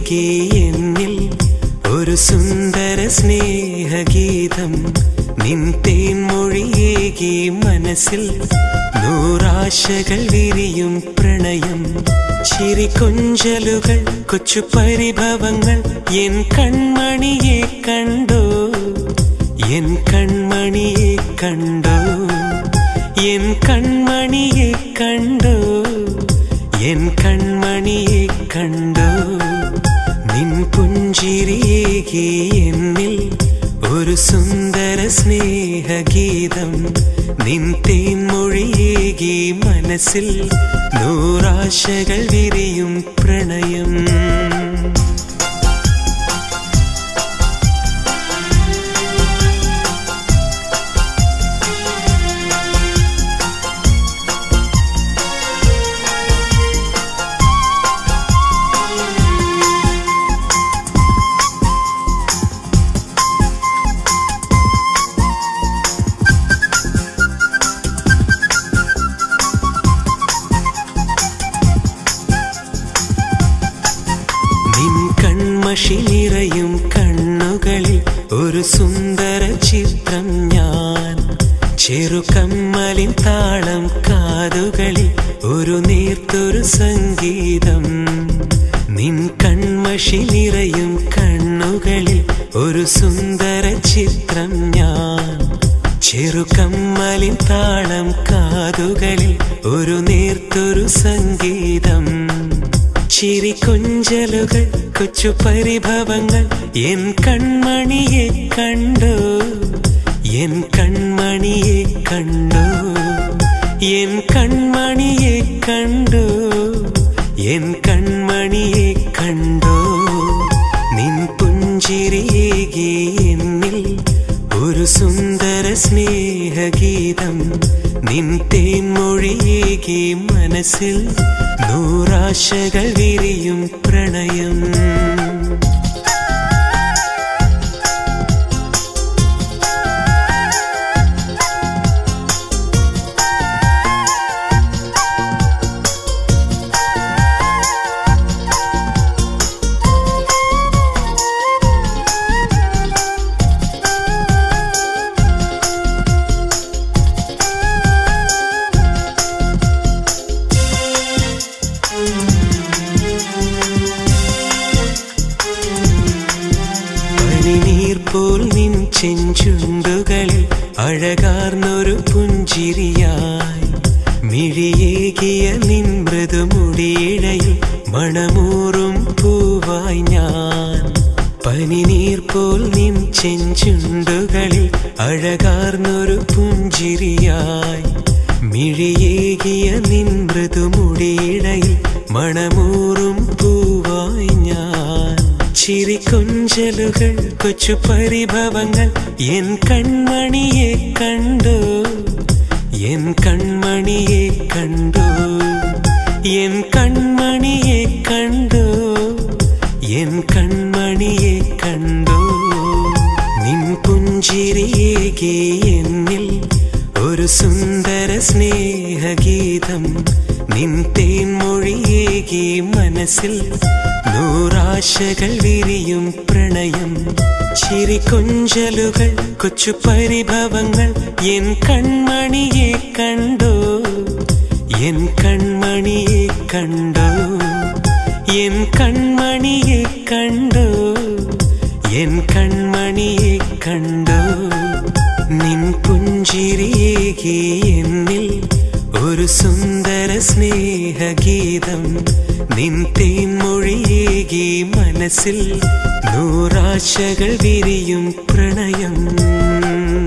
പുഞ്ചിരിയേകി എന്നിൽ ഒരു സുന്ദര സ്നേഹഗീതം നിൻ തേൻമൊഴിയേകി മനസ്സിൽ നൂറാശകൾ വിരിയും പ്രണയം ചിരി കൊഞ്ചലുകൾ കൊച്ചു പരിഭവങ്ങൾ എൻ കൺമണിയെ കണ്ടോ എൻ കൺമണിയെ കണ്ടോ എൻ കൺമണിയെ കണ്ടോ എൻ കൺമണിയെ കണ്ടോ നിൻ പുഞ്ചിരിയേകി എന്നിൽ ഒരു സുന്ദര സ്നേഹഗീതം നിൻ തേൻമൊഴിയേകി മനസ്സിൽ നൂറാശകൾ വിരിയും പ്രണയം നിൻ കൺമഷി നിറയും കണ്ണുകളിൽ ഒരു സുന്ദര ചിത്രം ഞാൻ ചെറുകമ്മലിൻ താളം കാതുകളിൽ ഒരു നേർത്തൊരു സംഗീതം നിൻ കൺമഷി നിറയും കണ്ണുകളിൽ ഒരു സുന്ദര ചിത്രം ഞാൻ ചെറുകമ്മലിൻ താളം കാതുകളിൽ ഒരു നേർത്തൊരു സംഗീതം ചിരി കൊഞ്ചലുകൾ കൊച്ചു പരിഭവങ്ങൾ എൻ കൺമണിയെ കണ്ടോ എൻ കൺമണിയെ കണ്ടോ എൻ കൺമണിയെ കണ്ടോ എൻ കൺമണിയെ കണ്ടോ നിൻ പുഞ്ചിരിയേകി എന്നിൽ ഒരു സുന്ദര സ്നേഹഗീതം നിൻ തേൻമൊഴിയേകി മനസ്സിൽ നൂറാശകൾ വിരിയും പ്രണയം പനിനീർ പോൽ നിൻ ചെഞ്ചുണ്ടുകളിൽ അഴകാർന്നൊരു പുഞ്ചിരിയായി മിഴിയേകിയ നിൻ മൃദുമുടിയിഴയിൽ മണമൂറും പൂവായി ഞാൻ പനിനീർ പോൽ നിൻ ചെഞ്ചുണ്ടുകളിൽ അഴകാർന്നൊരു പുഞ്ചിരിയായി മിഴിയേകിയ നിൻ മൃദുമുടിയിടയിൽ മണമൂറും പൂവായി ഞാൻ ചിരി കൊഞ്ചലുകൾ കൊച്ചു പരിഭവങ്ങൾ എൻ കൺമണിയെ കണ്ടോ എൻ കൺമണിയെ കണ്ടോ എൻ കൺമണിയെ കണ്ടോ എൻ കൺമണിയെ കണ്ടോ നിൻ പുഞ്ചിരിയേകി എന്നിൽ ഒരു സുന്ദര സ്നേഹഗീതം നിൻ തേൻമൊഴിയേകി മനസ്സിൽ നൂറാശകൾ വിരിയും പ്രണയം ചിരി കൊഞ്ചലുകൾ കൊച്ചു പരിഭവങ്ങൾ എൻ കൺമണിയെ കണ്ടോ എൻ കൺമണിയെ കണ്ടോ എൻ കൺമണിയെ കണ്ടോ എൻ കൺമണിയെ കണ്ടോ നിൻ പുഞ്ചിരിയേകി എന്നിൽ ഒരു സുന്ദര സ്നേഹഗീതം നിൻ തേൻമൊഴിയേകി മനസ്സിൽ നൂറാശകൾ വിരിയും പ്രണയം